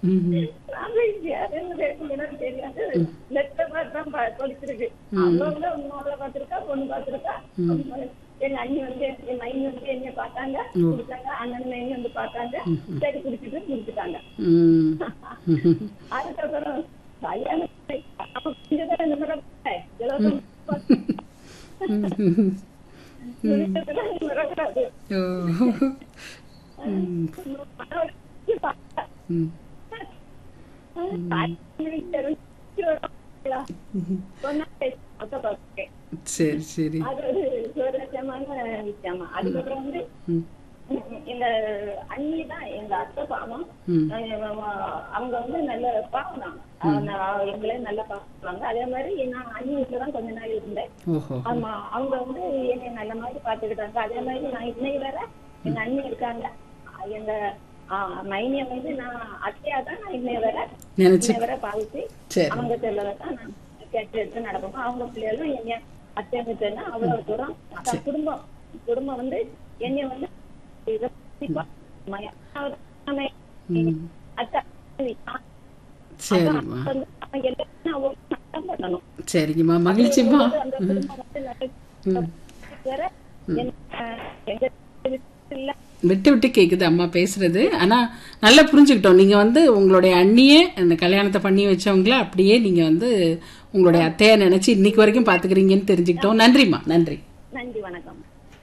ம் அது யாருன்னு எனக்கு தெரியாது நெட்டை பார்த்து தான் ப- படிச்சிருக்கு அவங்கள மாப்பிள்ளை பார்த்திருக்கா பொண்ணு பார்த்திருக்கா எங்க அண்ணி வந்து எங்க அண்ணி வந்து என்ன பார்த்தாங்க குடிச்சாங்க அண்ணன் அண்ணி வந்து பார்த்தாங்க சரி குடிச்சிட்டு குடிச்சிட்டாங்க ம் அதுக்கப்புறம் கல்யாணம் அப்ப கொஞ்சம் இந்த மாதிரி இலவசம் குடிச்சதுல வரக்கூடாது ஓ பார்த்தா ம் அது சரி சரி ஒரு சுவாரஸ்யமான விஷயமா அதுக்கப்புறம் வந்து ம் எங்க அண்ணி தான் எங்க அத்தை பாவம் ம் அவங்க வந்து நல்ல பாவம் தான் அவங்க எங்களே நல்லா பாக்குறாங்க அதே மாதிரி நான் அண்ணி வீட்டுல தான் கொஞ்ச நாள் இருந்தேன் ஓஹோ ஆமா அவங்க வந்து என்னை நல்ல மாதிரி பாத்துக்கிட்டாங்க அதே மாதிரி நான் இன்னைக்கு வேற எங்க அண்ணி இருக்காங்க எங்க மைனிய வந்து நான் அத்தையா தான் நான் இன்னைய வேற நினைச்சு இன்னைய வேற பாவிச்சு சரி அவங்க செல்லதை தான் நான் கேட்டு எடுத்து நடப்போம் அவங்க பிள்ளைகளும் என்ன அத்தையாங்க சொன்னா அவ்வளவு தூரம் அதான் குடும்பம் குடும்பம் வந்து என்னைய வந்து இதை பத்தி பா- மய- அவ- ம் அத்தை சரிம்மா வந்து அவங்க எல்லாரும் நான் ஒரு சட்டம் பண்ணணும் சரிங்கம்மா மகிழ்ச்சிம்மா அந்த குடும்பம் வந்து நல்ல வேற என்ன எங்க இல்ல விட்டு விட்டு கேக்குது அம்மா பேசுறது ஆனா நல்லா புரிஞ்சுக்கிட்டோம் நீங்க வந்து உங்களுடைய அண்ணியே அந்த கல்யாணத்தை பண்ணி வச்சவங்கள அப்படியே நீங்க வந்து உங்களுடைய அத்தையா நினைச்சு இன்னைக்கு வரைக்கும் பாத்துக்கிறீங்கன்னு தெரிஞ்சுக்கிட்டோம் நன்றிம்மா நன்றி நன்றி வணக்கம்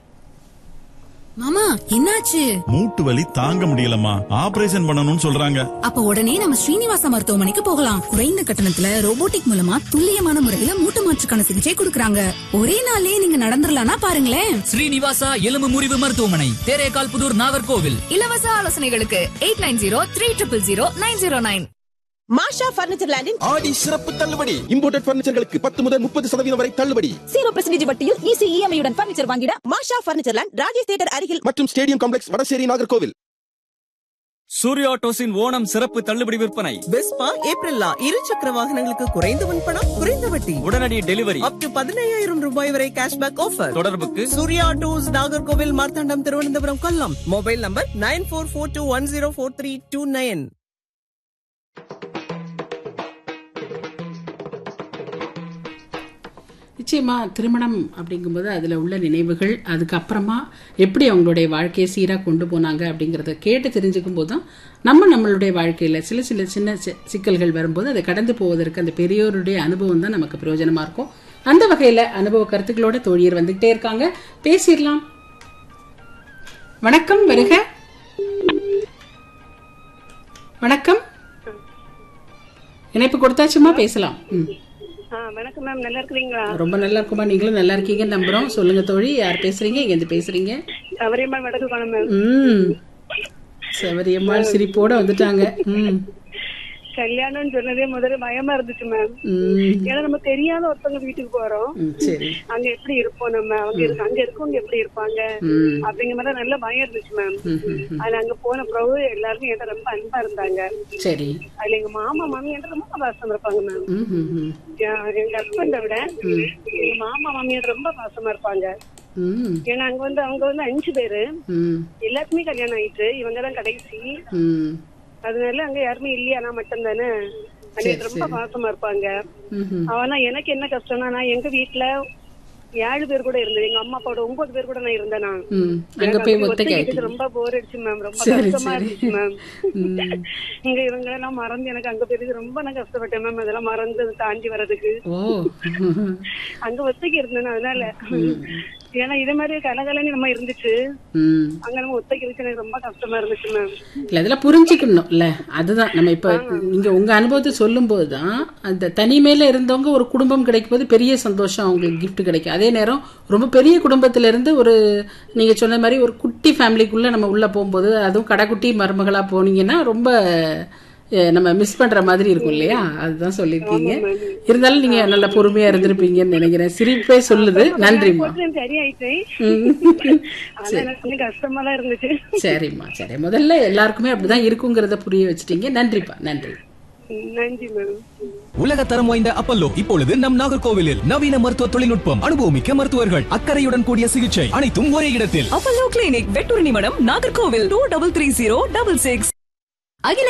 மாமா என்னாச்சு மூட்டு வலி தாங்க முடியலம்மா ஆபரேஷன் பண்ணணும்னு சொல்றாங்க அப்ப உடனே நம்ம ஸ்ரீனிவாச மருத்துவமனைக்கு போகலாம் குறைந்த கட்டணத்துல ரோபோட்டிக் மூலமா துல்லியமான முறையில மூட்டு மாற்றுக்கான சிகிச்சை கொடுக்கறாங்க ஒரே நாள்லயே நீங்க நடந்துடலாம்னா பாருங்களேன் ஸ்ரீனிவாசா எலும்பு முறிவு மருத்துவமனை தேரேகால் புதூர் நாகர்கோவில் இலவச ஆலோசனைகளுக்கு eight nine zero three triple zero nine zero nine Masha furniture லேண்டின் ஆடி சிறப்பு தள்ளுபடி இம்போர்ட்டட் பர்னிச்சர்களுக்கு பத்து முதல் முப்பது சதவீதம் வரை தள்ளுபடி ஜீரோ பெர்சன்டேஜ் வட்டியில் ஈஸி இஎம்ஐ உடன் பர்னிச்சர் வாங்கிட Masha furniture land Rajesh theatre அருகில் மற்றும் ஸ்டேடியம் காம்ப்ளெக்ஸ் வடசேரி நாகர்கோவில் சூர்யா ஆட்டோஸின் ஓணம் சிறப்பு தள்ளுபடி விற்பனை வெஸ்பா ஏப்ரல்லா இரு சக்கர வாகனங்களுக்கு குறைந்த முன்பணம் குறைந்த வட்டி உடனடி டெலிவரி அப் டு பதினையாயிரம் ரூபாய் வரை கேஷ்பேக் ஆஃபர் தொடர்புக்கு Surya autos Nagercoil Marthandam Thiruvananthapuram Kollam mobile number nine four four two one zero four three two nine நிச்சயமா திருமணம் அப்படிங்கும்போது அதுல உள்ள நினைவுகள் அதுக்கப்புறமா எப்படி அவங்களுடைய வாழ்க்கையை சீரா கொண்டு போனாங்க அப்படிங்கறத கேட்டு தெரிஞ்சுக்கும் போது தான் நம்ம நம்மளுடைய வாழ்க்கையில சில சில சின்ன சி- சிக்கல்கள் வரும்போது அதை கடந்து போவதற்கு அந்த பெரியோருடைய அனுபவம் தான் நமக்கு பிரயோஜனமா இருக்கும் அந்த வகையில அனுபவ கருத்துக்களோட தோழியர் வந்துகிட்டே இருக்காங்க பேசிடலாம் வணக்கம் வருக வணக்கம் இணைப்பு கொடுத்தாச்சுமா பேசலாம் ம். வணக்கம் மேம் நல்லா இருக்கிறீங்களா ரொம்ப நல்லா இருக்குமா நீங்களும் நல்லா இருக்கீங்கன்னு நம்புறோம் சொல்லுங்க தோழி யார் பேசுறீங்க எங்க இருந்து பேசுறீங்க அவரையம்மா வடக்கு கோணம் மேம் ம் சவரியம்மாள் சிரிப்போட வந்துட்டாங்க ம் கல்யாணம்னு சொன்னதே முதல்ல பயமா இருந்துச்சு மேம் ம் ஏன்னா நம்ம தெரியாத ஒருத்தவங்க வீட்டுக்கு போறோம் ம், சரி அங்க எப்படி இருப்போம் நம்ம அவங்க இருக்கு அங்க இருக்கவங்க எப்படி இருப்பாங்க ம் அப்படிங்கிற மாதிரி நல்ல பயம் இருந்துச்சு மேம் ம், ம், ம். அதுல அங்க போன பிறகு எல்லாருமே என்கிட்ட ரொம்ப அன்பா இருந்தாங்க சரி அதுல எங்க மாமா மாமி என்கிட்ட ரொம்ப பாசமா இருப்பாங்க மேம் ம் ம் ம் எங்க ஹஸ்பண்ட விட எங்க மாமா மாமி என்கிட்ட ரொம்ப பாசமா இருப்பாங்க ம் ஏன்னா அங்க வந்து அவங்க வந்து அஞ்சு பேரு ம் எல்லாருக்குமே கல்யாணம் ஆயிட்டு இவங்க தான் கடைசி ம் அதனால அங்க யாருமே இல்லையா நான் மட்டும் தானே எனக்கு ரொம்ப பாசமா இருப்பாங்க ம் ம் ஆனா எனக்கு என்ன கஷ்டம்னா நான் எங்க வீட்டுல ஏழு பேர் கூட இருந்தது எங்க அம்மா அப்பாவோட ஒன்பது பேர் கூட நான் இருந்தேன் நான் ம் அங்க போய் எனக்கு ஒத்தைக்கு ஒத்தைக்கு ஆயிட்டீங்க ரொம்ப போர் அடிச்சு மேம் ரொம்ப சரி, கஷ்டமா சரி. இருந்துச்சு மேம் ம். இங்க இவங்க எல்லாம் மறந்து எனக்கு அங்க போயிருக்கு ரொம்ப நான் கஷ்டப்பட்டேன் மேம் அதெல்லாம் மறந்து தாண்டி வர்றதுக்கு ஓ அங்க ஒத்தைக்கு இருந்தேன் அதனால ஏன்னா இதே மாதிரி கலகலன்னு நம்ம இருந்துச்சு ம் அங்க நம்ம ஒத்தைக்கு இருக்கு எனக்கு ரொம்ப கஷ்டமா இருந்துச்சு மேம் இல்ல இதெல்லாம் புரிஞ்சுக்கணும் இல்ல அதுதான் நம்ம இப்ப நீங்க உங்க அனுபவத்தை சொல்லும் போதுதான் அந்த தனிமையில இருந்தவங்க ஒரு குடும்பம் கிடைக்கும் போது பெரிய சந்தோஷம் அவங்களுக்கு gift கிடைக்கும் அதே நேரம் ரொம்ப பெரிய குடும்பத்துல இருந்து ஒரு நீங்க சொன்ன மாதிரி ஒரு குட்டி ஃபேமிலிக்குள்ள நம்ம உள்ள போகும்போது அதுவும் கடைக்குட்டி மருமகளா போனீங்கன்னா ரொம்ப அஹ், நம்ம மிஸ் பண்ற மாதிரி இருக்கும் இல்லையா அதுதான் சொல்லியிருக்கீங்க இருந்தாலும் நீங்க நல்ல பொறுமையா இருந்திருப்பீங்கன்னு நினைக்கிறேன் சிரிப்பே சொல்லுது நன்றிம்மா கொஞ்சம் சரியாயிட்டேன் ம். ஆனா எனக்கு கொஞ்சம் கஷ்டமா தான் இருந்துச்சு சரிம்மா சரி முதல்ல எல்லாருக்குமே அப்படிதான் இருக்குங்கிறத புரிய வச்சுட்டீங்க நன்றிப்பா நன்றி நன்றி மேம் உலக தரம் வாய்ந்த அப்பல்லோ இப்பொழுது நம் நாகர்கோவிலில் நவீன மருத்துவ தொழில்நுட்பம் அனுபவமிக்க மருத்துவர்கள் அக்கறையுடன் கூடிய சிகிச்சை அனைத்தும் ஒரே இடத்தில் Apollo clinic Vettoornimadam Nagercoil two double three zero double six அகில